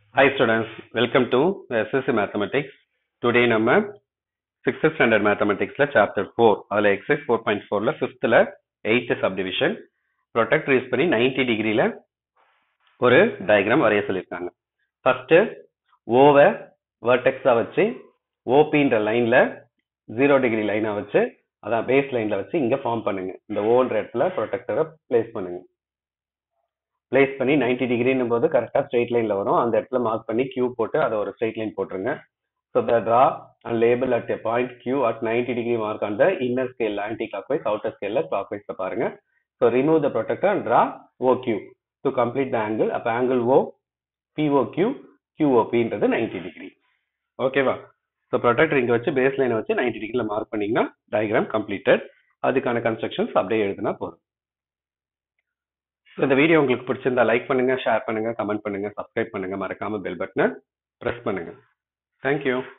Hi students, welcome to SSC Mathematics. Today நம்ம 6th standard mathematicsல chapter 4 அதுல exercise 4.4ல 5thல 8th subdivision protector யூஸ் பண்ணி 90 டிகிரில ஒரு diagram வரைய சொல்லியிருக்காங்க first ஓவை vertex-ஆ வச்சு OPன்ற லைன்ல 0 டிகிரி லைனா வச்சு அதான் பேஸ் லைன்ல வச்சு இங்க ஃபார்ம் பண்ணுங்க இந்த ஓன்ற இடத்துல ப்ரொடெக்டரை பிளேஸ் பண்ணுங்க பிளேஸ் பண்ணி 90 டிகிரின்னும் போது கரெக்டா ஸ்ட்ரெயிட் லைன்ல வரும் அந்த இடத்துல மார்க் பண்ணி கியூ போட்டு அதை ஒரு ஸ்ட்ரெயிட் லைன் போட்டுருங்க so the draw and label at a point Q at 90 degree mark on the inner scale anticlockwise outer ஸ்கேல்ல கிளாக் வைஸ்ல பாருங்க so remove the protector and draw O Q to complete the angle அப்போ angle O PO Q கியூஓபின்றது 90 degree ஓகேவா so protector இங்கே வச்சு base லைனை வச்சு 90 டிகிரியில் மார்க் பண்ணீங்கன்னா டயக்ராம் கம்ப்ளீட்டட் அதுக்கான கன்ஸ்ட்ரக்ஷன்ஸ் அப்படியே எழுதுனா போதும் ஸோ இந்த வீடியோ உங்களுக்கு பிடிச்சிருந்தா லைக் பண்ணுங்க ஷேர் பண்ணுங்க கமெண்ட் பண்ணுங்க சப்ஸ்கிரைப் பண்ணுங்க மறக்காம பெல் பட்டனை ப்ரெஸ் பண்ணுங்க தேங்க்யூ